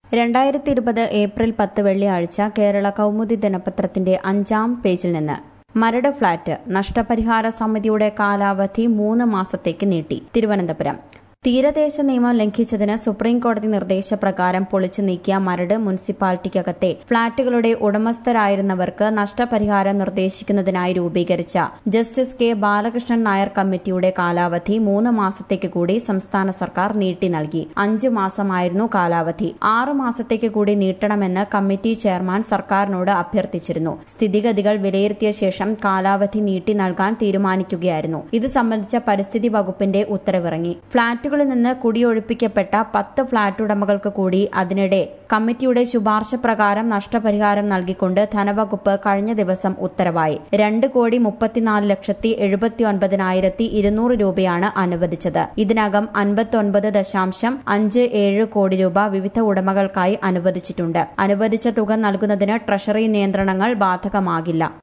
രണ്ടായിരത്തി ഇരുപത് ഏപ്രിൽ പത്ത് വെള്ളിയാഴ്ച കേരള കൗമുദി ദിനപത്രത്തിന്റെ അഞ്ചാം പേജിൽ നിന്ന് മരട് ഫ്ളാറ്റ് നഷ്ടപരിഹാര സമിതിയുടെ കാലാവധി മൂന്ന് മാസത്തേക്ക് നീട്ടി തിരുവനന്തപുരം തീരദേശ നിയമം ലംഘിച്ചതിന് സുപ്രീംകോടതി നിർദ്ദേശപ്രകാരം പൊളിച്ചു നീക്കിയ മരട് മുനിസിപ്പാലിറ്റിക്കകത്തെ ഫ്ളാറ്റുകളുടെ ഉടമസ്ഥരായിരുന്നവർക്ക് നഷ്ടപരിഹാരം നിർദ്ദേശിക്കുന്നതിനായി രൂപീകരിച്ച ജസ്റ്റിസ് കെ ബാലകൃഷ്ണൻ നായർ കമ്മിറ്റിയുടെ കാലാവധി മൂന്ന് മാസത്തേക്ക് കൂടി സംസ്ഥാന സർക്കാർ നീട്ടി നൽകി അഞ്ച് മാസമായിരുന്നു കാലാവധി ആറ് മാസത്തേക്ക് കൂടി നീട്ടണമെന്ന് കമ്മിറ്റി ചെയർമാൻ സർക്കാരിനോട് അഭ്യർത്ഥിച്ചിരുന്നു സ്ഥിതിഗതികൾ വിലയിരുത്തിയ ശേഷം കാലാവധി നീട്ടി നൽകാൻ തീരുമാനിക്കുകയായിരുന്നു ഇത് സംബന്ധിച്ച പരിസ്ഥിതി വകുപ്പിന്റെ ഉത്തരവിറങ്ങി ഫ്ളാറ്റുകളിൽ നിന്ന് കുടിയൊഴിപ്പിക്കപ്പെട്ട പത്ത് ഫ്ളാറ്റ് ഉടമകൾക്ക് കൂടി അതിനിടെ കമ്മിറ്റിയുടെ ശുപാർശ പ്രകാരം നഷ്ടപരിഹാരം നൽകിക്കൊണ്ട് ധനവകുപ്പ് കഴിഞ്ഞ ദിവസം ഉത്തരവായി രണ്ട് കോടി മുപ്പത്തിനാല് ലക്ഷത്തി എഴുപത്തി ഒൻപതിനായിരത്തി ഇരുന്നൂറ് രൂപയാണ് അനുവദിച്ചത് ഇതിനകം അൻപത്തൊൻപത് ദശാംശം അഞ്ച് ഏഴ് കോടി രൂപ വിവിധ ഉടമകൾക്കായി അനുവദിച്ചിട്ടുണ്ട് അനുവദിച്ച തുക നൽകുന്നതിന് ട്രഷറി നിയന്ത്രണങ്ങൾ ബാധകമാകില്ല